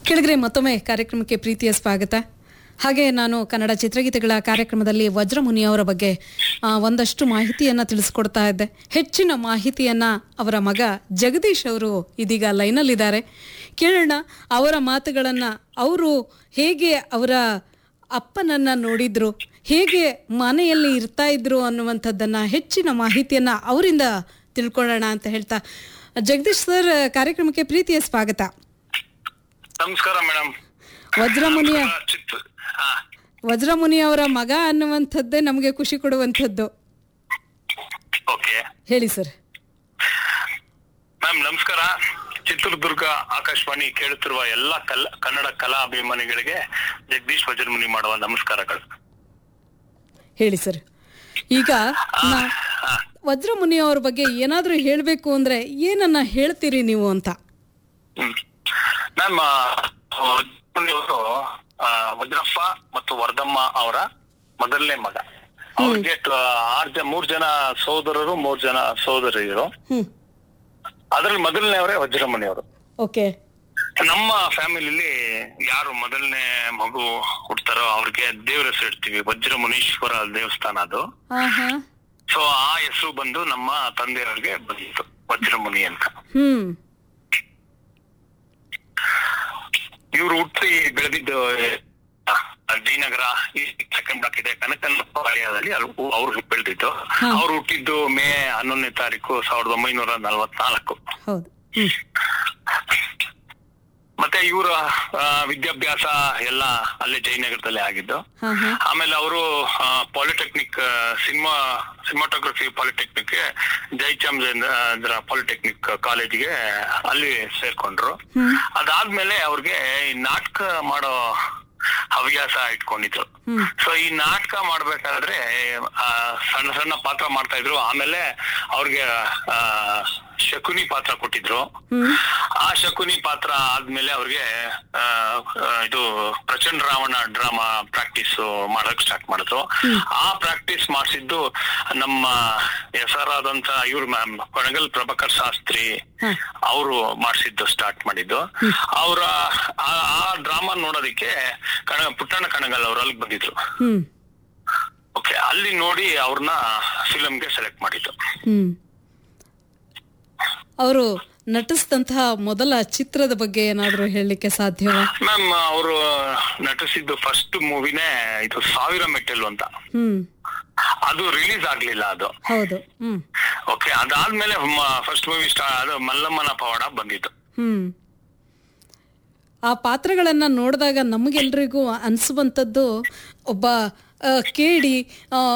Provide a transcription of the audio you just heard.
ಕೆಳಗರೆ ಮತ್ತೊಮ್ಮೆ ಕಾರ್ಯಕ್ರಮಕ್ಕೆ ಪ್ರೀತಿಯ ಸ್ವಾಗತ ಹಾಗೆ ನಾನು ಕನ್ನಡ ಚಿತ್ರಗೀತೆಗಳ ಕಾರ್ಯಕ್ರಮದಲ್ಲಿ ವಜ್ರಮುನಿ ಅವರ ಬಗ್ಗೆ ಆ, ಒಂದಷ್ಟು ಮಾಹಿತಿಯನ್ನ ತಿಳಿಸ್ಕೊಡ್ತಾ ಇದ್ದೆ ಹೆಚ್ಚಿನ ಮಾಹಿತಿಯನ್ನ ಅವರ ಮಗ ಜಗದೀಶ್ ಅವರು ಇದೀಗ ಲೈನಲ್ಲಿದ್ದಾರೆ ಕೇಳೋಣ ಅವರ ಮಾತುಗಳನ್ನ ಅವರು ಹೇಗೆ ಅವರ ಅಪ್ಪನನ್ನ ನೋಡಿದ್ರು ಹೇಗೆ ಮನೆಯಲ್ಲಿ ಇರ್ತಾ ಇದ್ರು ಅನ್ನುವಂಥದ್ದನ್ನ ಹೆಚ್ಚಿನ ಮಾಹಿತಿಯನ್ನ ಅವರಿಂದ ತಿಳ್ಕೊಳ್ಳೋಣ ಅಂತ ಹೇಳ್ತಾ ಜಗದೀಶ್ ಸರ್ ಕಾರ್ಯಕ್ರಮಕ್ಕೆ ಪ್ರೀತಿಯ ಸ್ವಾಗತ ನಮಸ್ಕಾರ ಮೇಡಮ್ ವಜ್ರಮುನಿಯ ಚಿತ್ ಹಾ ವಜ್ರಮುನಿ ಅವರ ಮಗ ಅನ್ನುವಂಥದ್ದೇ ನಮಗೆ ಖುಷಿ ಕೊಡುವಂಥದ್ದು ಓಕೆ ಹೇಳಿ ಸರ್ ಮ್ಯಾಮ್ ನಮಸ್ಕಾರ ಚಿತ್ರದುರ್ಗ ಆಕಾಶವಾಣಿ ಕೇಳುತ್ತಿರುವ ಎಲ್ಲ ಕಲ್ ಕನ್ನಡ ಕಲಾ ಅಭಿಮಾನಿಗಳಿಗೆ ಜಗದೀಶ್ ವಜ್ರಮುನಿ ಮಾಡುವ ನಮಸ್ಕಾರಗಳು ಹೇಳಿ ಸರ್ ಈಗ ನಾ- ವಜ್ರಮುನಿ ಅವ್ರ ಬಗ್ಗೆ ಏನಾದ್ರೂ ಹೇಳಬೇಕು ಅಂದ್ರೆ ಏನನ್ನ ಹೇಳ್ತೀರಿ ನೀವು ಅಂತ ಹ್ಮ್ ಮ್ಯಾಮ್ ಅವರು ವಜ್ರಪ್ಪ ಮತ್ತು ವರ್ಧಮ್ಮ ಅವರ ಮೊದಲನೇ ಮಗ ಅವ್ರಿಗೆ ಟ- ಆರ್ ಜನ ಮೂರ್ ಜನ ಸೋದರರು ಮೂರ್ ಜನ ಸೋದರಿಯರು ಹ್ಮ್ ಅದ್ರಲ್ಲಿ ಮೊದಲನೇವರೇ ವಜ್ರಮುನಿ ಅವರು ಓಕೆ ನಮ್ಮ ಫ್ಯಾಮಿಲಿಲಿ ಯಾರು ಮೊದಲನೇ ಮಗು ಹುಡ್ತಾರೋ ಅವ್ರಿಗೆ ದೇವ್ರ ಹೆಸರು ಇಡ್ತೀವಿ ವಜ್ರ ಮುನೀಶ್ವರ ದೇವಸ್ಥಾನ ಅದು ಹಾ ಹಾ ಸೊ ಆ ಹೆಸರು ಬಂದು ನಮ್ಮ ತಂದೆಯವ್ರಿಗೆ ಬಂದಿತ್ತು ವಜ್ರಮುನಿ ಅಂತ ಹ್ಮ್ ಇವ್ರು ಹುಟ್ಟಿ ಬೆಳೆದಿದ್ದು ಆ, ಜಯನಗರ ಈ ಸೆಕೆಂಡ್ ಬ್ಲಾಕ್ ಇದೆ ಕನಕನ ಪಾಳ್ಯದಲ್ಲಿ ಅಲ್ಲಿ ಅವ್ರು ಬೆಳೆದಿದ್ದು ಅವ್ರು ಹುಟ್ಟಿದ್ದು ಮೇ ಹನ್ನೊಂದನೇ ತಾರೀಕು ಸಾವಿರದ ಒಂಬೈನೂರ ನಲವತ್ನಾಲ್ಕು ಹೌದು ಹ್ಮ್ ಮತ್ತೆ ಇವರ ವಿದ್ಯಾಭ್ಯಾಸ ಎಲ್ಲ ಅಲ್ಲೇ ಜಯನಗರದಲ್ಲೇ ಆಗಿದ್ದು ಹಾ ಹಾ ಆಮೇಲೆ ಅವರು polytechnic cinema cinematography polytechnic Jayachamachandra polytechnic ಕಾಲೇಜಿಗೆ ಅಲ್ಲಿ ಸೇರ್ಕೊಂಡ್ರು ಅದಾದ್ಮೇಲೆ ಅವ್ರಿಗೆ ಈ ನಾಟಕ ಮಾಡೋ ಹವ್ಯಾಸ ಇಟ್ಕೊಂಡಿದ್ರು ಹ್ಮ್. ಸೊ ಈ ನಾಟಕ ಮಾಡ್ಬೇಕಾದ್ರೆ ಆ, ಸಣ್ಣ ಸಣ್ಣ ಪಾತ್ರ ಮಾಡ್ತಾ ಇದ್ರು ಆಮೇಲೆ ಅವ್ರಿಗೆ ಆ, ಶಕುನಿ ಪಾತ್ರ ಕೊಟ್ಟಿದ್ರು ಹ್ಮ್ ಆ ಶಕುನಿ ಪಾತ್ರ ಆದ್ಮೇಲೆ ಅವ್ರಿಗೆ ಆ, ಆ, ಇದು ಪ್ರಚಂಡ್ ರಾವಣ ಡ್ರಾಮಾ ಪ್ರಾಕ್ಟೀಸ್ ಮಾಡಕ್ ಸ್ಟಾರ್ಟ್ ಮಾಡಿದ್ರು ಆ ಪ್ರಾಕ್ಟೀಸ್ ಮಾಡಿಸಿದ್ದು ನಮ್ಮ ಹೆಸರಾದಂತ ಇವ್ರು ಮ್ಯಾಮ್ ಕೊಣಗಲ್ ಪ್ರಭಾಕರ್ ಶಾಸ್ತ್ರಿ ಹ. ಅವರು ಮಾಡಿಸಿದ್ದು ಸ್ಟಾರ್ಟ್ ಮಾಡಿದ್ದು ಅವರ ಆ ಡ್ರಾಮಾ ನೋಡೋದಕ್ಕೆ ಕಣ ಪುಟ್ಟಣ್ಣ ಕಣಗಲ್ ಅವ್ರು ಅಲ್ಲಿಗೆ ಬಂದಿದ್ರು ಹ್ಮ್ ಓಕೆ ಅಲ್ಲಿ ನೋಡಿ ಅವ್ರನ್ನ ಫಿಲಮ್ಗೆ ಸೆಲೆಕ್ಟ್ ಮಾಡಿದ್ದು ಹ್ಮ್ ಅವರು ನಟಿಸಿದಂತಹ ಮೊದಲ ಚಿತ್ರದ ಬಗ್ಗೆ ಏನಾದ್ರೂ ಹೇಳಲಿಕ್ಕೆ ಸಾಧ್ಯವಾ ಮ್ಯಾಮ್ ಅವರು ನಟಿಸಿದ್ದು ಫಸ್ಟ್ ಮೂವಿನೇ ಇದು ಸಾವಿರ ಮೆಟ್ಟಲು ಅಂತ ಹ್ಮ್ ಅದು ರಿಲೀಸ್ ಆಗ್ಲಿಲ್ಲ ಅದು ಹೌದು ಹ್ಮ್ ಓಕೆ ಅದಾದ್ಮೇಲೆ ಫಸ್ಟ್ ಮೂವಿ ಸ್ಟಾ ಅದು ಮಲ್ಲಮ್ಮನ ಪವಾಡ ಬಂದಿತ್ತು ಹ್ಮ್ ಆ ಪಾತ್ರಗಳನ್ನ ನೋಡಿದಾಗ ನಮಗೆಲ್ರಿಗೂ ಅನಿಸುವಂಥದ್ದು ಒಬ್ಬ ಆ, ಕೇಡಿ ಆ,